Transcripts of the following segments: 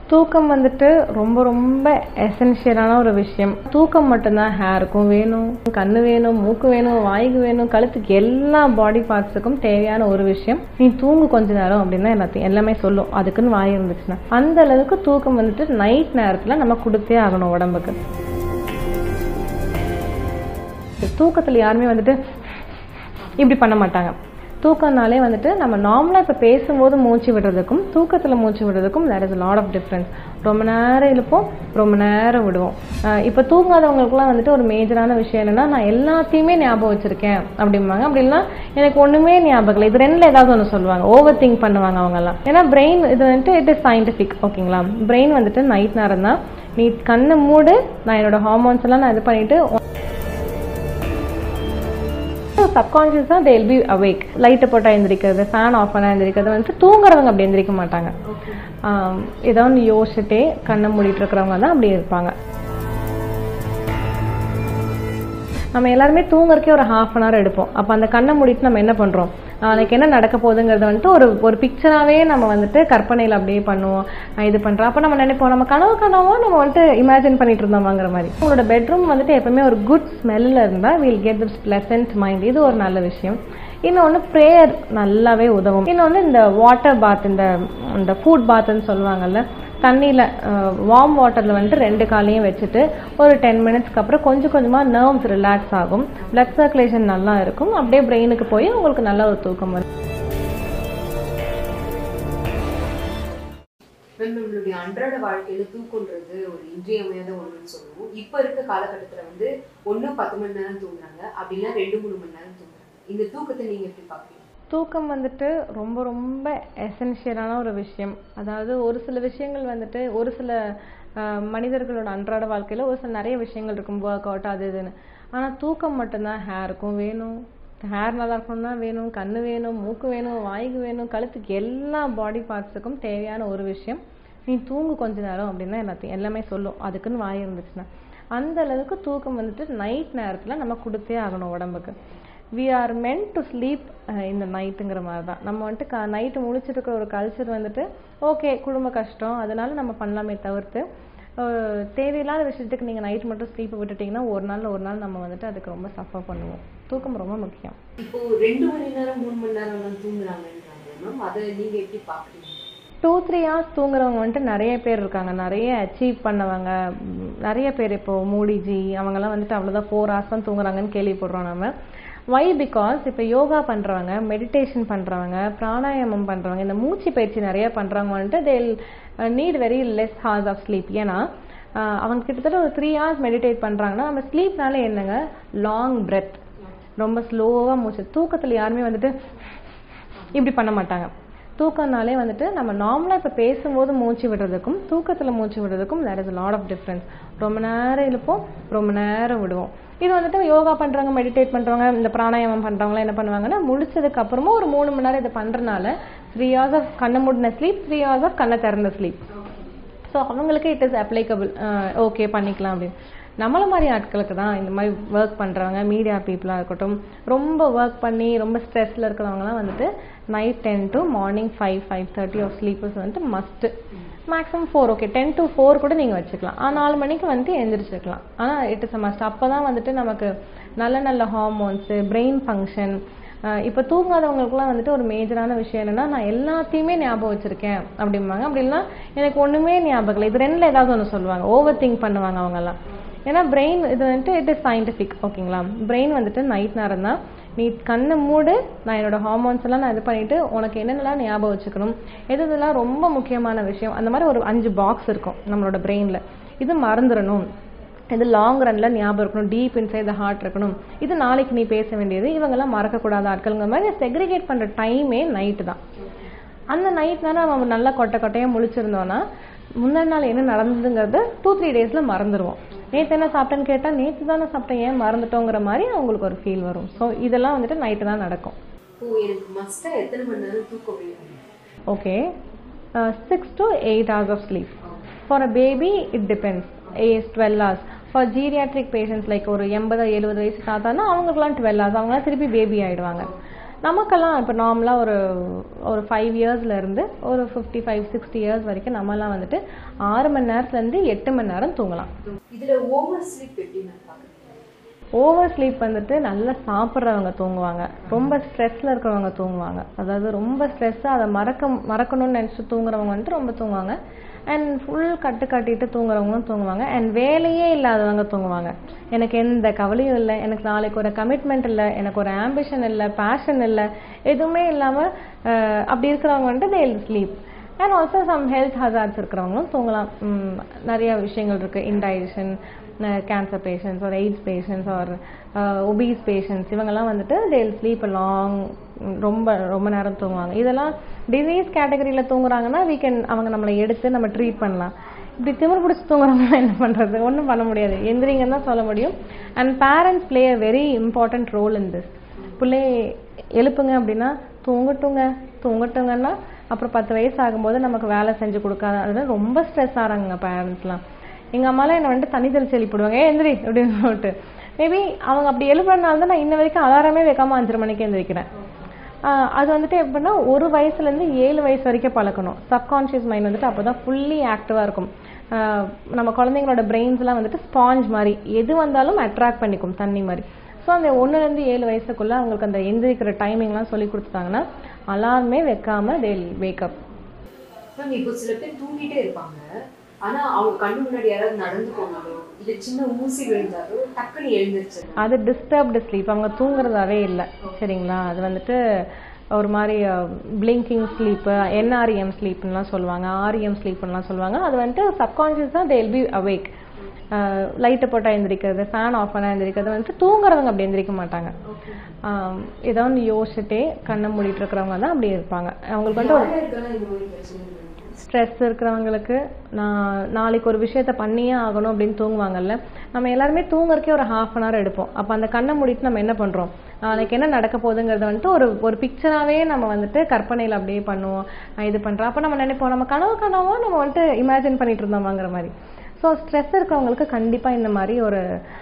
தூக்கம் வந்துட்டு ரொம்ப ரொம்ப எசென்ஷியலான ஒரு விஷயம் தூக்கம் மட்டும்தான் ஹேருக்கும் வேணும் கண்ணு வேணும் மூக்கு வேணும் வாய்க்கு வேணும் கழுத்துக்கு எல்லா பாடி பார்ட்ஸுக்கும் தேவையான ஒரு விஷயம் நீ தூங்கு கொஞ்ச நேரம் அப்படின்னா எல்லாத்தையும் எல்லாமே சொல்லும் அதுக்குன்னு வாய் இருந்துச்சுன்னா அந்த அளவுக்கு தூக்கம் வந்துட்டு நைட் நேரத்தில் நம்ம கொடுத்தே ஆகணும் உடம்புக்கு தூக்கத்தில் யாருமே வந்துட்டு இப்படி பண்ண மாட்டாங்க தூக்கம்னாலே வந்துட்டு நம்ம நார்மலாக இப்போ பேசும்போது மூச்சு விடுறதுக்கும் தூக்கத்தில் மூச்சு விடுறதுக்கும் there is lot of difference ரொம்ப நேரம் இழுப்போம் ரொம்ப நேரம் விடுவோம் இப்போ தூங்காதவங்களுக்குலாம் வந்துட்டு ஒரு மேஜரான விஷயம் என்னன்னா நான் எல்லாத்தையுமே ஞாபகம் வச்சிருக்கேன் அப்படிம்பாங்க அப்படின்னா எனக்கு ஒன்றுமே ஞாபகம் இல்லை இது ரெண்டில் ஏதாவது ஒன்று சொல்லுவாங்க ஓவர் திங்க் பண்ணுவாங்க அவங்கெல்லாம் ஏன்னா பிரெயின் இது வந்துட்டு இட் இஸ் சயின்டிஃபிக் ஓகேங்களா பிரெயின் வந்துட்டு நைட் நேரம் தான் நீ கண்ணை மூடு நான் என்னோட ஹார்மோன்ஸ் எல்லாம் நான் இது பண்ணிட்டு சப்கான்ஷியஸாக தே வில் பி அவேக் லைட்டை போட்டால் எந்திரிக்கிறது ஃபேன் ஆஃப் பண்ணால் எந்திரிக்கிறது வந்துட்டு தூங்குறவங்க அப்படி எந்திரிக்க மாட்டாங்க ஏதோ ஒன்று யோசிச்சுட்டே கண்ணை மூடிட்டு இருக்கிறவங்க தான் அப்படி இருப்பாங்க நம்ம எல்லாருமே தூங்குறதுக்கே ஒரு ஹாஃப் அன் ஹவர் எடுப்போம் அப்போ அந்த கண்ணை மூடிட்டு நம்ம என்ன பண்ணுறோம் நாளைக்கு என்ன நடக்க போகுதுங்கிறத வந்துட்டு ஒரு ஒரு பிக்சராகவே நம்ம வந்துட்டு கற்பனையில் அப்படியே பண்ணுவோம் நான் இது பண்ணுறோம் அப்போ நம்ம நினைப்போம் நம்ம கனவு கனவோ நம்ம வந்துட்டு இமேஜின் பண்ணிட்டு இருந்தோமாங்கிற மாதிரி உங்களோட பெட்ரூம் வந்துட்டு எப்பவுமே ஒரு குட் ஸ்மெல்லில் இருந்தால் will get this pleasant mind இது ஒரு நல்ல விஷயம் இன்னொன்று ப்ரேயர் நல்லாவே உதவும் இன்னொன்று இந்த வாட்டர் பாத் இந்த இந்த ஃபுட் பாத்துன்னு சொல்லுவாங்கல்ல தண்ணியில் வார்ம் வாட்டரில் வந்துட்டு ரெண்டு காலையும் வச்சுட்டு ஒரு டென் மினிட்ஸ்க்கு அப்புறம் கொஞ்சம் கொஞ்சமாக நர்வ்ஸ் ரிலாக்ஸ் ஆகும் பிளட் சர்க்குலேஷன் நல்லா இருக்கும் அப்படியே பிரெயினுக்கு போய் உங்களுக்கு நல்ல ஒரு தூக்கம் வரும் மேம் நம்மளுடைய அன்றாட வாழ்க்கையில தூக்கம்ன்றது ஒரு இன்றியமையாத ஒண்ணுன்னு சொல்லுவோம் இப்ப இருக்க காலகட்டத்துல வந்து ஒண்ணு பத்து மணி நேரம் தூங்குறாங்க அப்படின்னா ரெண்டு மூணு மணி நேரம் தூங்குறாங்க இந்த தூக்கத்தை நீங்க எப்படி பாக்குறீங்க தூக்கம் வந்துட்டு ரொம்ப ரொம்ப எசென்ஷியலான ஒரு விஷயம் அதாவது ஒரு சில விஷயங்கள் வந்துட்டு ஒரு சில ஆஹ், மனிதர்களோட அன்றாட வாழ்க்கையில் ஒரு சில நிறைய விஷயங்கள் இருக்கும் ஒர்க் அவுட் அது இதுன்னு ஆனால் தூக்கம் மட்டும்தான் ஹேருக்கும் வேணும் ஹேர் நல்லா இருக்கணும்னா வேணும் கண்ணு வேணும் மூக்கு வேணும் வாய்க்கு வேணும் கழுத்துக்கு எல்லா பாடி பார்ட்ஸுக்கும் தேவையான ஒரு விஷயம் நீ தூங்கு கொஞ்ச நேரம் அப்படின்னா எல்லாத்தையும் எல்லாமே சொல்லும் அதுக்குன்னு வாய் இருந்துச்சுன்னா அந்த அளவுக்கு தூக்கம் வந்துட்டு நைட் நேரத்தில் நம்ம கொடுத்தே ஆகணும் உடம்புக்கு we are meant to sleep இந்த நைட்டுங்கிற மாதிரி தான் நம்ம வந்துட்டு க நைட்டு முழிச்சிட்டு இருக்கிற ஒரு கல்ச்சர் வந்துட்டு ஓகே குடும்ப கஷ்டம் அதனால நம்ம பண்ணலாமே தவிர்த்து அஹ், தேவையில்லாத விஷயத்துக்கு நீங்கள் நைட் மட்டும் ஸ்லீப்பை விட்டுட்டீங்கன்னா ஒரு நாள் ஒரு நாள் நம்ம வந்துட்டு அதுக்கு ரொம்ப சஃபர் பண்ணுவோம் தூக்கம் ரொம்ப முக்கியம் இப்போ ரெண்டு மணி நேரம் மூணு மணி நேரம் எல்லாம் தூங்குறாங்கன்றாங்க மேம் அதை நீங்க எப்படி பாக்குறீங்க டூ த்ரீ ஹவர்ஸ் தூங்குறவங்க வந்துட்டு நிறைய பேர் இருக்காங்க நிறைய அச்சீவ் பண்ணவங்க ம், நிறைய பேர் இப்போ மூடிஜி அவங்கெல்லாம் வந்துட்டு அவ்வளோதான் ஃபோர் ஹவர்ஸ் தான் தூங்குறாங்கன்னு கேள்விப்படுறோம் நம்ம வை பிகாஸ் இப்போ யோகா பண்ணுறவங்க மெடிடேஷன் பண்ணுறவங்க பிராணாயாமம் பண்ணுறவங்க இந்த மூச்சு பயிற்சி நிறைய பண்ணுறவங்க வந்துட்டு they'll need very less hours of sleep ஏன்னா அஹ், அவங்க கிட்டத்தட்ட ஒரு த்ரீ ஹவர்ஸ் மெடிடேட் பண்ணுறாங்கன்னா நம்ம ஸ்லீப்னால என்னங்க லாங் பிரெத் ரொம்ப ஸ்லோவாக மூச்சு தூக்கத்தில் யாருமே வந்துட்டு இப்படி பண்ண மாட்டாங்க தூக்கம்னாலே வந்துட்டு நம்ம நார்மலாக இப்போ பேசும்போது மூச்சு விடுறதுக்கும் தூக்கத்தில் மூச்சு விடுறதுக்கும் there is lot of difference ரொம்ப நேரம் இழுப்போம் ரொம்ப நேரம் விடுவோம் இது வந்துட்டு யோகா பண்ணுறவங்க மெடிடேட் பண்ணுறவங்க இந்த பிராணாயாமம் பண்ணுறவங்களாம் என்ன பண்ணுவாங்கன்னா முடிச்சதுக்கு அப்புறமா ஒரு மூணு மணி நேரம் இதை பண்ணுறனால த்ரீ ஹவர்ஸ் ஆஃப் கண்ணை மூடின ஸ்லீப் த்ரீ ஹவர்ஸ் ஆஃப் கண்ணை திறந்த ஸ்லீப் ஸோ அவங்களுக்கு இட் இஸ் அப்ளைக்கபிள் ஓகே பண்ணிக்கலாம் அப்படின்னு நம்மள மாதிரி ஆட்களுக்கு தான் இந்த மாதிரி ஒர்க் பண்ணுறவங்க மீடியா பீப்புளாக இருக்கட்டும் ரொம்ப ஒர்க் பண்ணி ரொம்ப ஸ்ட்ரெஸ்ஸில் இருக்கிறவங்கலாம் வந்துட்டு night ten to morning five five thirty of sleepers வந்துட்டு must maximum four okay ten to four கூட நீங்கள் வச்சுக்கலாம் ஆ நாலு மணிக்கு வந்துட்டு எந்திரிச்சிக்கலாம் ஆனால் இட் இஸ் மஸ்ட் அப்போ தான் வந்துட்டு நமக்கு நல்ல நல்ல ஹார்மோன்ஸு பிரெயின் ஃபங்க்ஷன் இப்போ தூங்காதவங்களுக்குலாம் வந்துட்டு ஒரு மேஜரான விஷயம் என்னன்னா நான் எல்லாத்தையுமே ஞாபகம் வச்சிருக்கேன் அப்படிம்பாங்க அப்படின்னா எனக்கு ஒண்ணுமே ஞாபகம் இல்லை இது ரெண்டுல ஏதாவது ஒன்று சொல்லுவாங்க ஓவர் திங்க் பண்ணுவாங்க அவங்கெல்லாம் ஏன்னா பிரெயின் இது வந்துட்டு இட் இஸ் சயின்டிஃபிக் ஓகேங்களா பிரெயின் வந்துட்டு நைட் நேரம் தான் நீ கண்ணை மூடு நான் என்னோட ஹார்மோன்ஸ் எல்லாம் நான் இது பண்ணிட்டு உனக்கு என்னென்னலாம் ஞாபகம் வச்சுக்கணும் எது இதெல்லாம் ரொம்ப முக்கியமான விஷயம் அந்த மாதிரி ஒரு அஞ்சு பாக்ஸ் இருக்கும் நம்மளோட பிரெயின்ல இது மறந்துடணும் இது லாங் ரன்ல ஞாபகம் இருக்கணும் டீப் இன்சைட் த ஹார்ட் இருக்கணும் இது நாளைக்கு நீ பேச வேண்டியது இவங்கெல்லாம் மறக்கக்கூடாத ஆட்கள்ங்கிற மாதிரி செக்ரிகேட் பண்ற டைமே நைட்டு தான் அந்த நைட் தானே நம்ம நல்லா கொட்டை கொட்டையா முழிச்சிருந்தோம்னா முந்தின நாள் என்ன நடந்ததுங்கிறத டூ த்ரீ டேஸ்ல மறந்துடுவோம் நேற்று என்ன சாப்பிட்டேன்னு கேட்டா நேற்று தானே சாப்பிட்டேன் ஏன் மறந்துட்டோங்கிற மாதிரி அவங்களுக்கு ஒரு ஃபீல் வரும் ஸோ இதெல்லாம் வந்துட்டு நைட்டு தான் நடக்கும் இப்போ எனக்கு மஸ்டா எத்தனை மணி நேரம் தூக்கம் வேணும் okay six to eight hours of sleep for a baby it depends as twelve hours for geriatric patients like ஒரு எண்பது எழுபது வயசு தாத்தானா அவங்களுக்குலாம் டுவெல் ஹவர்ஸ் அவங்களாம் திருப்பி பேபி ஆயிடுவாங்க நமக்கெல்லாம் இப்போ நார்மலாக ஒரு ஒரு ஃபைவ் இயர்ஸ்ல இருந்து ஒரு ஃபிஃப்டி ஃபைவ் சிக்ஸ்டி இயர்ஸ் வரைக்கும் நம்மலாம் வந்துட்டு ஆறு மணி நேரத்துலேருந்து எட்டு மணி நேரம் தூங்கலாம் இதுல ஓவர் ஸ்லீப் எப்படி நான் பாக்குறேன் ஓவர் ஸ்லீப் வந்துட்டு நல்லா சாப்பிட்றவங்க தூங்குவாங்க ரொம்ப ஸ்ட்ரெஸ்ல இருக்கிறவங்க தூங்குவாங்க அதாவது ரொம்ப ஸ்ட்ரெஸ்ஸாக அதை மறக்க மறக்கணும்னு நினச்சி தூங்குறவங்க வந்துட்டு ரொம்ப தூங்குவாங்க அண்ட் ஃபுல் கட்டு கட்டிட்டு தூங்குறவங்களும் தூங்குவாங்க அண்ட் வேலையே இல்லாதவங்க தூங்குவாங்க எனக்கு எந்த கவலையும் இல்லை எனக்கு நாளைக்கு ஒரு கமிட்மெண்ட் இல்லை எனக்கு ஒரு ஆம்பிஷன் இல்லை பேஷன் இல்லை எதுவுமே இல்லாமல் அப்படி இருக்கிறவங்க வந்துட்டு they'll sleep and also some health hazards இருக்கிறவங்களும் தூங்கலாம் உம், நிறைய விஷயங்கள் இருக்கு இன்டைஜஷன் கேன்சர் பேஷண்ட்ஸ் ஒரு AIDS patients or obese patients இவங்கெல்லாம் வந்துட்டு தேல் ஸ்லீப் லாங் ரொம்ப ரொம்ப நேரம் தூங்குவாங்க இதெல்லாம் டிசீஸ் கேட்டகரியில் தூங்குறாங்கன்னா we can அவங்க நம்மளை எடுத்து நம்ம ட்ரீட் பண்ணலாம் இப்படி திமிரு பிடிச்சி தூங்குறவங்க என்ன பண்றது ஒன்றும் பண்ண முடியாது எந்திரிங்கன்னு தான் சொல்ல முடியும் and parents play a very important role in this பிள்ளைய எழுப்புங்க அப்படின்னா தூங்கட்டுங்க தூங்கட்டுங்கன்னா அப்புறம் பத்து வயசு ஆகும்போது நமக்கு வேலை செஞ்சு கொடுக்காத அதெல்லாம் ரொம்ப ஸ்ட்ரெஸ் ஆகிறாங்க பேரண்ட்ஸ்லாம் எங்கள் அம்மாலாம் என்னை வந்துட்டு தண்ணி தெளிச்சு எழுப்பிடுவாங்க ஏ எந்திரி அப்படின்னு சொல்லிட்டு மேபி அவங்க அப்படி எழுப்புறதுனால தான் நான் இன்ன வரைக்கும் அலாரமே வைக்காம அஞ்சரை மணிக்கு எந்திரிக்கிறேன் ஆஹ் அது வந்துட்டு எப்படின்னா ஒரு வயசுல இருந்து ஏழு வயசு வரைக்கும் பழக்கணும் சப்கான்ஷியஸ் மைண்ட் வந்துட்டு அப்பதான் ஃபுல்லி ஆக்டிவா இருக்கும் ஆஹ் நம்ம குழந்தைங்களோட பிரெயின்ஸ் எல்லாம் வந்துட்டு ஸ்பாஞ்ச் மாதிரி எது வந்தாலும் அட்ராக்ட் பண்ணிக்கும் தண்ணி மாதிரி ஸோ அந்த ஒண்ணுல இருந்து ஏழு வயசுக்குள்ள அவங்களுக்கு அந்த எந்திரிக்கிற டைமிங்லாம் சொல்லி கொடுத்துட்டாங்கன்னா அலாரமே வைக்காம தே வேக்கப் மேம் இப்போ சில பேர் தூங்கிட்டே இருப்பாங்க ஆனா அவங்க கண்ணு முன்னாடி யாராவது நடந்து போனாலோ இல்ல சின்ன ஊசி விழுந்தாலோ டக்குன்னு எழுந்திருச்சு அது டிஸ்டர்ப்டு ஸ்லீப் அவங்க தூங்குறதாவே இல்லை சரிங்களா அது வந்துட்டு ஒரு மாதிரி பிளிங்கிங் ஸ்லீப்பு என்ஆர்இஎம் ஸ்லீப்னுலாம் சொல்லுவாங்க ஆர்இஎம் ஸ்லீப்னுலாம் சொல்லுவாங்க அது வந்துட்டு சப்கான்ஷியஸ் தான் தேல் பி அவேக் லைட்டை போட்டால் எந்திரிக்கிறது ஃபேன் ஆஃப் பண்ணால் எந்திரிக்கிறது வந்துட்டு தூங்குறவங்க அப்படி எந்திரிக்க மாட்டாங்க ஆஹ் ஏதோ ஒன்று யோசிச்சுட்டே கண்ணை மூடிட்டு இருக்கிறவங்க தான் அப்படி இருப்பாங்க அவங்களுக்கு வந்து ஒரு யாருக்கெல்லாம் இந்த மாதிரி பிரச்சனை இருக்கு? ஸ்ட்ரெஸ் இருக்கிறவங்களுக்கு நான் நாளைக்கு ஒரு விஷயத்த பண்ணியே ஆகணும் அப்படின்னு தூங்குவாங்கல்ல நம்ம எல்லாருமே தூங்குறதுக்கே ஒரு ஹாஃப் அன் ஹவர் எடுப்போம் அப்போ அந்த கண்ணை மூடிட்டு நம்ம என்ன பண்ணுறோம் நாளைக்கு என்ன நடக்க போகுதுங்கிறத வந்துட்டு ஒரு ஒரு பிக்சராகவே நம்ம வந்துட்டு கற்பனையில் அப்படியே பண்ணுவோம் நான் இது பண்ணுறோம் அப்போ நம்ம நினைப்போம் நம்ம கனவு கனவோ நம்ம வந்துட்டு இமேஜின் பண்ணிட்டு இருந்தோமாங்கிற மாதிரி ஸோ ஸ்ட்ரெஸ் இருக்கிறவங்களுக்கு கண்டிப்பாக இந்த மாதிரி ஒரு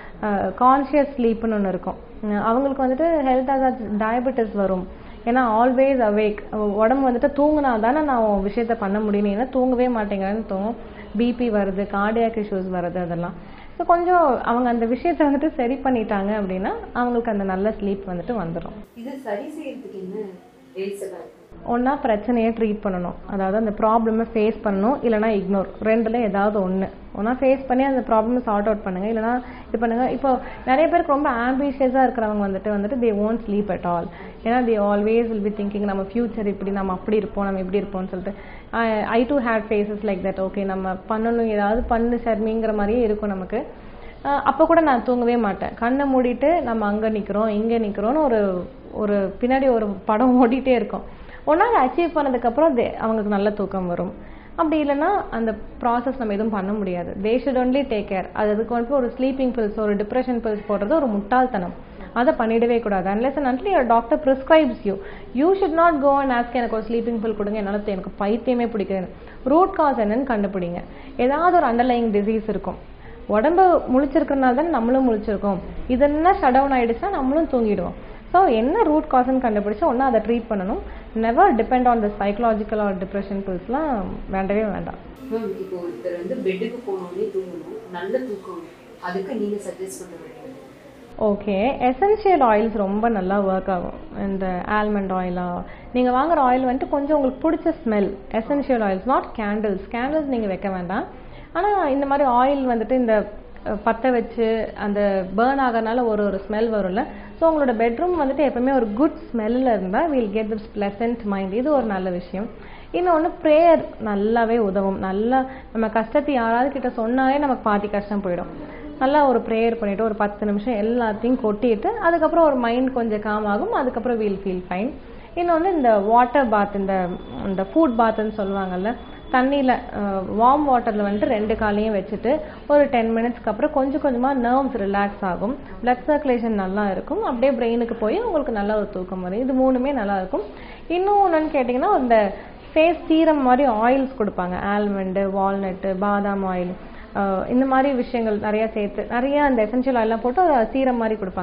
கான்ஷியஸ் ஸ்லீப்னு ஒன்று இருக்கும் அஹ் அவங்களுக்கு வந்துட்டு ஹெல்த் ஹசார்ட்ஸ் டயபெட்டிஸ் வரும் ஏன்னா ஆல்வேஸ் அவேக் உடம்பு வந்துட்டு தூங்குனா தானே நான் உன் விஷயத்த பண்ண முடியும் நீ என்ன தூங்கவே மாட்டேங்கிறேன்னு தோணும் பிபி வருது கார்டியாக் இஷ்யூஸ் வருது அதெல்லாம் ஸோ கொஞ்சம் அவங்க அந்த விஷயத்தை வந்துட்டு சரி பண்ணிட்டாங்க அப்படின்னா அவங்களுக்கு அந்த நல்ல ஸ்லீப் வந்துட்டு வந்துடும் இது சரி செய்யறதுக்கு என்ன வேஸ் எல்லாம் இருக்கு ஒன்றா பிரச்சனையை ட்ரீட் பண்ணணும் அதாவது அந்த ப்ராப்ளமை ஃபேஸ் பண்ணணும் இல்லைனா இக்னோர் ரெண்டுல ஏதாவது ஒன்று ஒன்றா ஃபேஸ் பண்ணி அந்த ப்ராப்ளமை சார்ட் அவுட் பண்ணுங்க இல்லைனா இது பண்ணுங்க இப்போ நிறைய பேருக்கு ரொம்ப ஆம்பிஷியஸாக இருக்கிறவங்க வந்துட்டு வந்துட்டு they won't sleep at all ஏன்னா they always will be thinking நம்ம ஃபியூச்சர் இப்படி நம்ம அப்படி இருப்போம் நம்ம இப்படி இருப்போம்னு சொல்லிட்டு I do hate faces like that okay நம்ம பண்ணணும் ஏதாவது பண்ணு ஷர்மிங்கிற மாதிரியே இருக்கும் நமக்கு அஹ் அப்போ கூட நான் தூங்கவே மாட்டேன் கண்ணை மூடிட்டு நம்ம அங்கே நிற்கிறோம் இங்கே நிற்கிறோன்னு ஒரு ஒரு பின்னாடி ஒரு படம் ஓடிட்டே இருக்கும் ஒன்றா அதை அச்சீவ் பண்ணதுக்கப்புறம் அவங்களுக்கு நல்ல தூக்கம் வரும் அப்படி இல்லைன்னா அந்த ப்ராசஸ் நம்ம எதுவும் பண்ண முடியாது they should only take care அது அதுக்கு வந்து ஒரு ஸ்லீப்பிங் பில்ஸ் ஒரு டிப்ரெஷன் பில்ஸ் போடுறது ஒரு முட்டாள்தனம் அதை பண்ணிடவே கூடாது unless and until doctor prescribes you you should not go and ask எனக்கு ஒரு ஸ்லீப்பிங் பில் கொடுங்க என்னால் எனக்கு பைத்தியமே பிடிக்குது ரூட் காஸ் என்னன்னு கண்டுபிடிங்க ஏதாவது ஒரு அண்டர்லைங் டிசீஸ் இருக்கும் உடம்பு முழிச்சிருக்கிறனால தான் நம்மளும் முழிச்சிருக்கோம் இதெல்லாம் ஷட் டவுன் ஆயிடுச்சுன்னா நம்மளும் தூங்கிடுவோம் ஸோ என்ன ரூட் காஸ்ன்னு கண்டுபிடிச்சு ஒன்றா அதை ட்ரீட் பண்ணணும் never depend on the psychological or depression பில்ஸ்லாம் வேண்டவே வேண்டாம் மேம் இப்போ ஒருத்தர் வந்து பெட்டுக்கு போனோடனே தூங்கணும் நல்ல தூக்கம் வேணும். அதுக்கு நீங்க சஜஸ்ட் பண்ண வேண்டியது ஓகே எசென்ஷியல் ஆயில்ஸ் ரொம்ப நல்லா ஒர்க் ஆகும் இந்த ஆல்மண்ட் ஆயிலா நீங்கள் வாங்குற ஆயில் வந்துட்டு கொஞ்சம் உங்களுக்கு பிடிச்ச smell essential oils not candles candles நீங்கள் வைக்க வேண்டாம் ஆனால் இந்த மாதிரி ஆயில் வந்துட்டு இந்த அஹ், பற்ற வச்சு அந்த பேர்ன் ஆகிறனால ஒரு ஒரு ஸ்மெல் வரும்ல ஸோ உங்களோட பெட்ரூம் வந்துட்டு எப்பவுமே ஒரு குட் ஸ்மெல்லில் இருந்தால் will get this pleasant mind இது ஒரு நல்ல விஷயம் இன்னொன்று ப்ரேயர் நல்லாவே உதவும் நல்லா நம்ம கஷ்டத்தை யாராவது கிட்ட சொன்னாலே நமக்கு பாதி கஷ்டம் போயிடும் நல்லா ஒரு ப்ரேயர் பண்ணிட்டு ஒரு பத்து நிமிஷம் எல்லாத்தையும் கொட்டிட்டு அதுக்கப்புறம் ஒரு மைண்ட் கொஞ்சம் காம் ஆகும் அதுக்கப்புறம் வீல் ஃபீல் ஃபைன் இன்னொன்று இந்த வாட்டர் பாத் இந்த இந்த ஃபுட் பாத்னு சொல்லுவாங்கல்ல தண்ணியில் வார்ம் வாட்டரில் வந்துட்டு ரெண்டு காலையும் வச்சுட்டு ஒரு டென் மினிட்ஸ்க்கு அப்புறம் கொஞ்சம் கொஞ்சமாக நர்வ்ஸ் ரிலாக்ஸ் ஆகும் பிளட் சர்க்குலேஷன் நல்லா இருக்கும் அப்படியே பிரெயினுக்கு போய் உங்களுக்கு நல்ல ஒரு தூக்கம் வரும் இது மூணுமே நல்லா இருக்கும் இன்னும் என்னன்னு கேட்டிங்கன்னா இந்த ஃபேஸ் சீரம் மாதிரி ஆயில்ஸ் கொடுப்பாங்க ஆல்மண்டு வால்நட்டு பாதாம் ஆயில் இந்த மாதிரி விஷயங்கள் நிறைய சேர்த்து நிறைய அந்த எசென்ஷியல் ஆயிலாம் போட்டு அதை சீரம் மாதிரி கொடுப்பாங்க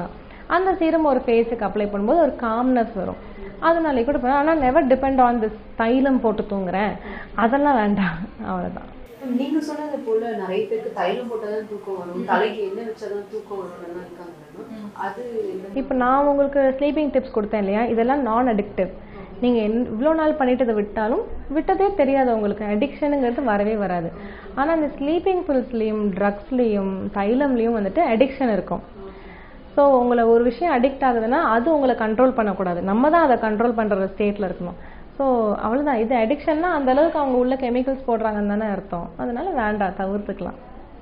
அந்த சீரம் ஒரு ஃபேஸுக்கு அப்ளை பண்ணும்போது ஒரு காம்னஸ் வரும் அதனாலே கூட பண்ணலாம் ஆனால் நெவர் டிபெண்ட் ஆன் திஸ் தைலம் போட்டு தூங்குறேன் அதெல்லாம் வேண்டாம் அவ்வளோதான் நீங்க சொன்னது போல நிறைய பேருக்கு தைலம் போட்டாதான் தூக்கம் வரும் தலைக்கு எண்ணெய் வச்சாதான் தூக்கம் வரும்னு இருக்காங்க அது என்ன? இப்போ நான் உங்களுக்கு ஸ்லீப்பிங் டிப்ஸ் கொடுத்தேன் இல்லையா இதெல்லாம் நான் அடிக்டிவ் நீங்கள் என் இவ்வளோ நாள் பண்ணிட்டு இதை விட்டாலும் விட்டதே தெரியாது உங்களுக்கு அடிக்ஷனுங்கிறது வரவே வராது ஆனால் இந்த ஸ்லீப்பிங் பில்ஸ்லேயும் ட்ரக்ஸ்லேயும் தைலம்லேயும் வந்துட்டு அடிக்ஷன் இருக்கும் ஸோ உங்களை ஒரு விஷயம் அடிக்ட் ஆகுதுன்னா அது உங்களை கண்ட்ரோல் பண்ணக்கூடாது நம்ம தான் அதை கண்ட்ரோல் பண்ணுற ஸ்டேட்டில் இருக்கணும் ஸோ அவ்வளோதான் இது அடிக்ஷன்னா அந்த அளவுக்கு அவங்க உள்ள கெமிக்கல்ஸ் போடுறாங்கன்னு தானே அர்த்தம் அதனால வேண்டாம் தவிர்த்துக்கலாம்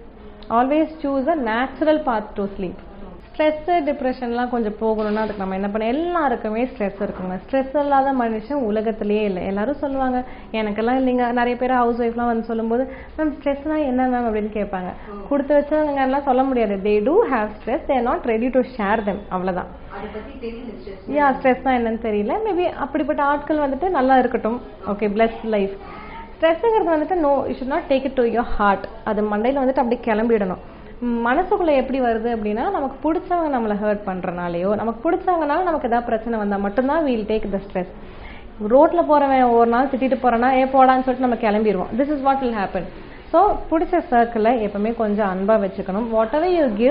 always choose a natural path to sleep stress டிப்ரெஷன்லாம் கொஞ்சம் போகணும்னா அதுக்கு நம்ம என்ன பண்ண எல்லாருக்குமே ஸ்ட்ரெஸ் இருக்குங்க ஸ்ட்ரெஸ் இல்லாத மனுஷன் உலகத்திலேயே இல்லை எல்லாரும் சொல்லுவாங்க எனக்கெல்லாம் இல்லைங்க நிறைய பேர் ஹவுஸ் ஒய்ஃப்லாம் வந்து சொல்லும்போது மேம் ஸ்ட்ரெஸ்னா என்ன மேம் அப்படின்னு கேட்பாங்க கொடுத்து வச்சவங்க எல்லாம் சொல்ல முடியாது they do have stress they not ready to share them அவ்வளோதான் அதை பத்தி தெரியல stress. யா ஸ்ட்ரெஸ்னா என்னன்னு தெரியல மேபி அப்படிப்பட்ட ஆட்கள் வந்துட்டு நல்லா இருக்கட்டும் ஓகே பிளஸ் லைஃப் ஸ்ட்ரெஸ்ஸுங்கிறது வந்துட்டு no you should not take it to your heart அது மண்டையில் வந்துட்டு அப்படியே கிளம்பிடணும் ம், மனசுக்குள்ள எப்படி வருது அப்படின்னா நமக்கு பிடிச்சவங்க நம்மளை ஹர்ட் பண்றனாலயோ நமக்கு பிடிச்சவங்கனால நமக்கு ஏதாவது பிரச்சனை வந்தா மட்டும்தான் வீல் டேக் த ஸ்ட்ரெஸ் ரோட்ல போறவன் ஒரு நாள் திட்டிட்டு போறானா ஏ போடான்னு சொல்லிட்டு நம்ம கிளம்பிடுவோம் this is what will happen so பிடிச்ச சர்க்கிளை எப்பவுமே கொஞ்சம் அன்பா வச்சுக்கணும் whatever you give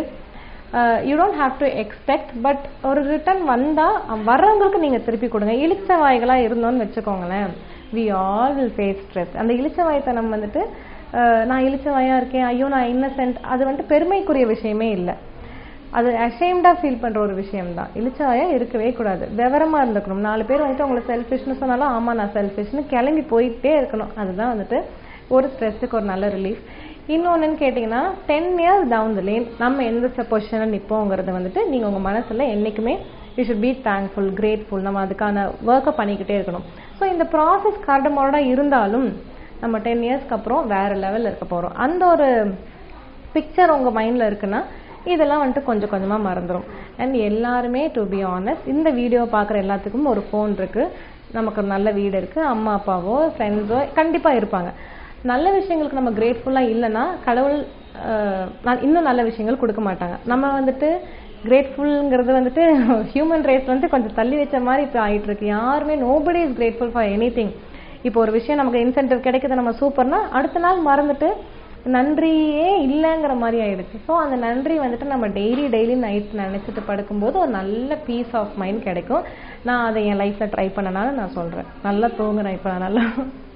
you don't have to expect but ஒரு ரிட்டர்ன் வந்தா வர்றவங்களுக்கு நீங்க திருப்பி கொடுங்க இழிச்ச வாய்களா இருந்தோம்னு வச்சுக்கோங்களேன் we all will face stress அந்த இழிச்ச வாய்த்தனம் வந்துட்டு அஹ், நான் இழிச்ச வாயா இருக்கேன் ஐயோ நான் இன்னசென்ட் அது வந்துட்டு பெருமைக்குரிய விஷயமே இல்லை அது அஷேம்டா ஃபீல் பண்ற ஒரு விஷயம் தான் இழிச்சவாயா இருக்கவே கூடாது விவரமா இருந்துக்கணும் நாலு பேர் வந்துட்டு உங்களை செல்ஃபிஷ்னு சொன்னாலும் ஆமா நான் செல்ஃபிஷ்னு கிளம்பி போயிட்டே இருக்கணும் அதுதான் வந்துட்டு ஒரு ஸ்ட்ரெஸ்ஸுக்கு ஒரு நல்ல ரிலீஃப் இன்னொன்னுன்னு கேட்டிங்கன்னா ten years down the lane நம்ம எந்த பொசிஷனில் நிற்போங்கிறது வந்துட்டு நீங்கள் உங்கள் மனசில் என்றைக்குமே you should be thankful grateful நம்ம அதுக்கான ஒர்க்கை பண்ணிக்கிட்டே இருக்கணும் ஸோ இந்த ப்ராசஸ் கரடுமுரடாக இருந்தாலும் நம்ம டென் இயர்ஸ்க்கு அப்புறம் வேற லெவலில் இருக்க போகிறோம் அந்த ஒரு பிக்சர் உங்கள் மைண்டில் இருக்குன்னா இதெல்லாம் வந்துட்டு கொஞ்சம் கொஞ்சமாக மறந்துடும் அண்ட் எல்லாருமே டு பி ஆனஸ்ட் இந்த வீடியோ பார்க்குற எல்லாத்துக்கும் ஒரு ஃபோன் இருக்கு நமக்கு ஒரு நல்ல வீடு இருக்கு அம்மா அப்பாவோ ஃப்ரெண்ட்ஸோ கண்டிப்பாக இருப்பாங்க நல்ல விஷயங்களுக்கு நம்ம கிரேட்ஃபுல்லாக இல்லைன்னா கடவுள் அஹ், நான் இன்னும் நல்ல விஷயங்கள் கொடுக்க மாட்டாங்க நம்ம வந்துட்டு கிரேட்ஃபுல்ங்கிறது வந்துட்டு ஹியூமன் ரேஸ் வந்து கொஞ்சம் தள்ளி வச்ச மாதிரி இப்போ ஆயிட்டு இருக்கு யாருமே nobody is grateful for any இப்போ ஒரு விஷயம் நமக்கு இன்சென்டிவ் கிடைக்குது நம்ம சூப்பர்னா அடுத்த நாள் மறந்துட்டு நன்றியே இல்லைங்கிற மாதிரி ஆயிடுச்சு ஸோ அந்த நன்றி வந்துட்டு நம்ம டெய்லி டெய்லி நைட் நினைச்சிட்டு படுக்கும்போது ஒரு நல்ல பீஸ் ஆஃப் மைண்ட் கிடைக்கும் நான் அதை என் லைஃப்ல ட்ரை பண்ணனால நான் சொல்றேன் நல்லா தூங்குறேன் இப்போ நான் நல்லா